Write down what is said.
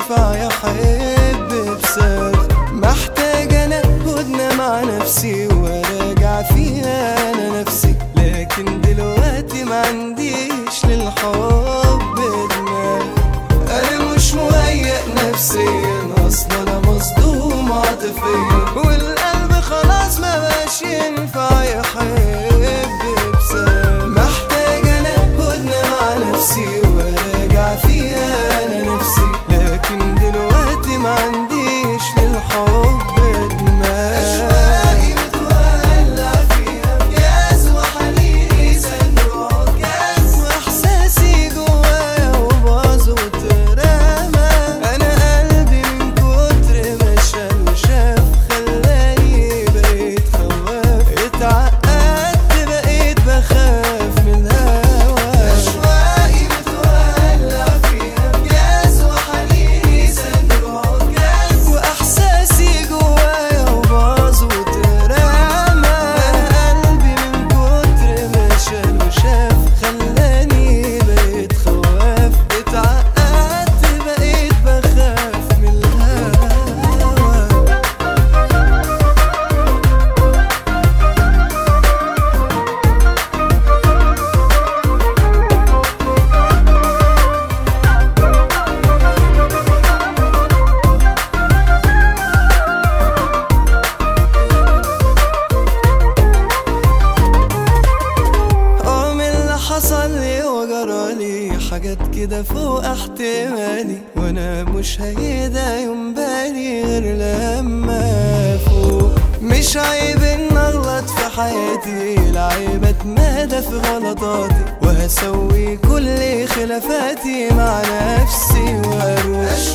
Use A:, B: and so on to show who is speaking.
A: ينفع يحب بسبب محتاج انا هدنة مع نفسي وراجع فيها انا نفسي لكن دلوقتي ما عنديش للحب دماغ انا مش مهيأ نفسيا اصلا انا مصدوم عاطفيا والقلب خلاص ما بقاش ينفع يحب بسبب محتاج انا هدنة مع نفسي وراجع فيها انا نفسي لكن دلوقتي ما عنديش للحب دماغ اشواقي بتولع فيها جاز وحنيني صندوق جاز واحساسي جوايا وباظ وترمى انا قلبي من كتر ما شال وشاف خلاني بقيت خواف اتعقدت بقيت بخاف من الهوا اشواقي بتولع فيها جاز وحنيني صندوق جاز واحساسي جوايا وباظ وترمى انا قلبي من كتر ما شال وشاف خلاني بقيت خواف اتعقدت بقيت بخاف من الهوا اه من اللي حصل لي وجرالي حاجات كده فوق احتمالي وانا مش هيدا يوم بالي غير لما فوق مش عيب ان اغلط في حياتي العيب اتمادى في غلطاتي وهسوي كل خلافاتي مع نفسي واروح